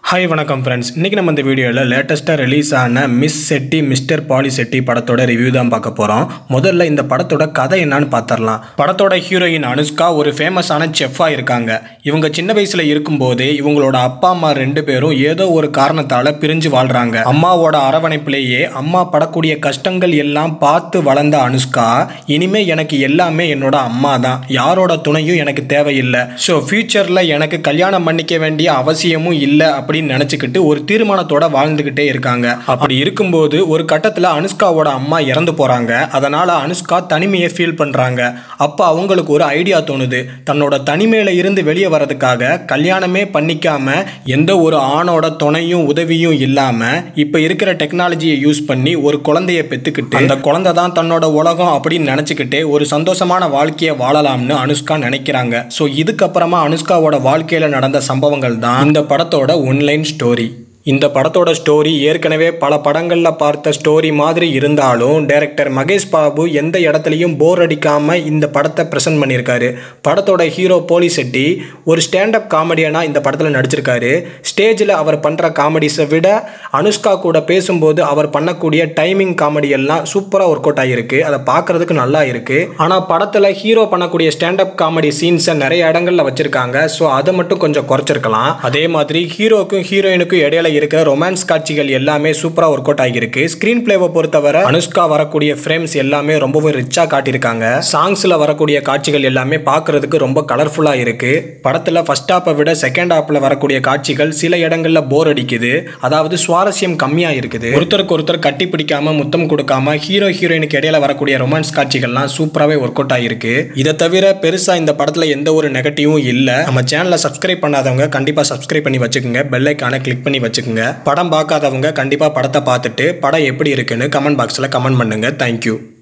hi வணக்கம் friends இன்றைக்கி நம்ம இந்த வீடியோவில் லேட்டஸ்ட்டாக ரிலீஸ் ஆன miss Shetty mister Polishetty படத்தோட ரிவ்யூ தான் பார்க்க போகிறோம் முதல்ல இந்த படத்தோட கதை என்னன்னு பார்த்துடலாம் படத்தோட ஹீரோயின் அனுஷ்கா ஒரு ஃபேமஸான செஃப்பாக இருக்காங்க இவங்க சின்ன வயசில் இருக்கும்போதே இவங்களோட அப்பா அம்மா ரெண்டு பேரும் ஏதோ ஒரு காரணத்தால் பிரிஞ்சு வாழ்கிறாங்க அம்மாவோட அரவணைப்பிலேயே அம்மா படக்கூடிய கஷ்டங்கள் எல்லாம் பார்த்து வளர்ந்த அனுஷ்கா இனிமே எனக்கு எல்லாமே என்னோட அம்மா தான் யாரோட துணையும் எனக்கு தேவையில்லை ஸோ ஃப்யூச்சரில் எனக்கு கல்யாணம் பண்ணிக்க வேண்டிய அவசியமும் இல்லை அப்படின்னு நினச்சிக்கிட்டு ஒரு தீர்மானத்தோட வாழ்ந்துக்கிட்டே இருக்காங்க அப்படி இருக்கும்போது ஒரு கட்டத்தில் அனுஷ்காவோட அம்மா இறந்து போகிறாங்க அதனால் அனுஷ்கா தனிமையை ஃபீல் பண்ணுறாங்க அப்போ அவங்களுக்கு ஒரு ஐடியா தோணுது தன்னோட தனிமையில இருந்து வெளியே வர்றதுக்காக கல்யாணமே பண்ணிக்காம எந்த ஒரு ஆணோட துணையும் உதவியும் இல்லாமல் இப்போ இருக்கிற டெக்னாலஜியை யூஸ் பண்ணி ஒரு குழந்தைய பெற்றுக்கிட்டு அந்த குழந்தை தான் தன்னோட உலகம் அப்படின்னு நினச்சிக்கிட்டு ஒரு சந்தோஷமான வாழ்க்கையை வாழலாம்னு அனுஷ்கா நினைக்கிறாங்க ஸோ இதுக்கப்புறமா அனுஷ்காவோட வாழ்க்கையில் நடந்த சம்பவங்கள் தான் இந்த படத்தோட ஒன்லைன் ஸ்டோரி இந்த படத்தோட ஸ்டோரி ஏற்கனவே பல படங்களில் பார்த்த ஸ்டோரி மாதிரி இருந்தாலும் டைரக்டர் மகேஷ் பாபு எந்த இடத்துலையும் போர் அடிக்காமல் இந்த படத்தை ப்ரெசென்ட் பண்ணியிருக்காரு படத்தோட ஹீரோ போலி செட்டி ஒரு ஸ்டாண்டப் காமெடியனாக இந்த படத்தில் நடிச்சிருக்காரு ஸ்டேஜில் அவர் பண்ணுற காமெடிஸை விட அனுஷ்கா கூட பேசும்போது அவர் பண்ணக்கூடிய டைமிங் காமெடி எல்லாம் சூப்பராக ஒர்க் அவுட் ஆகிருக்கு அதை பார்க்குறதுக்கு நல்லா இருக்குது ஆனால் படத்தில் ஹீரோ பண்ணக்கூடிய ஸ்டாண்டப் காமெடி சீன்ஸை நிறைய இடங்களில் வச்சுருக்காங்க ஸோ அதை மட்டும் கொஞ்சம் குறைச்சிருக்கலாம் அதே மாதிரி ஹீரோக்கும் ஹீரோயினுக்கும் இடையில இருக்கிற ரொமான்ஸ் காட்சிகள் எல்லாமே சூப்பராக ஒர்க் அவுட் ஆகியிருக்கு ஸ்க்ரீன் பிளேவை பொறுத்தவரை அனுஷ்கா வரக்கூடிய ஃப்ரேம்ஸ் எல்லாமே ரொம்பவும் ரிச்சாக காட்டியிருக்காங்க சாங்ஸில் வரக்கூடிய காட்சிகள் எல்லாமே பார்க்கறதுக்கு ரொம்ப கலர்ஃபுல்லாக இருக்கு படத்தில் ஃபர்ஸ்ட் ஹாப்பை விட செகண்ட் ஹாப்பில் வரக்கூடிய காட்சிகள் சில இடங்களில் போர் அடிக்குது அதாவது சுவாரஸ்யம் கம்மியாக இருக்குது ஒருத்தருக்கு ஒருத்தர் கட்டி பிடிக்காம முத்தம் கொடுக்காம ஹீரோ ஹீரோயினுக்கு இடையில வரக்கூடிய ரொமான்ஸ் காட்சிகள்லாம் சூப்பராகவே ஒர்க் அவுட் ஆகிருக்கு இதை தவிர பெருசாக இந்த படத்தில் எந்த ஒரு நெகட்டிவும் இல்லை நம்ம சேனலை சப்ஸ்கிரைப் பண்ணாதவங்க கண்டிப்பாக சப்ஸ்கிரைப் பண்ணி வச்சுக்கோங்க பெல் ஐக்கானை கிளிக் பண்ணி வச்சுக்கோங்க படம் பார்க்காதவங்க கண்டிப்பாக படத்தை பார்த்துட்டு படம் எப்படி இருக்குன்னு கமெண்ட் பாக்ஸில் கமெண்ட் பண்ணுங்கள் தேங்க்யூ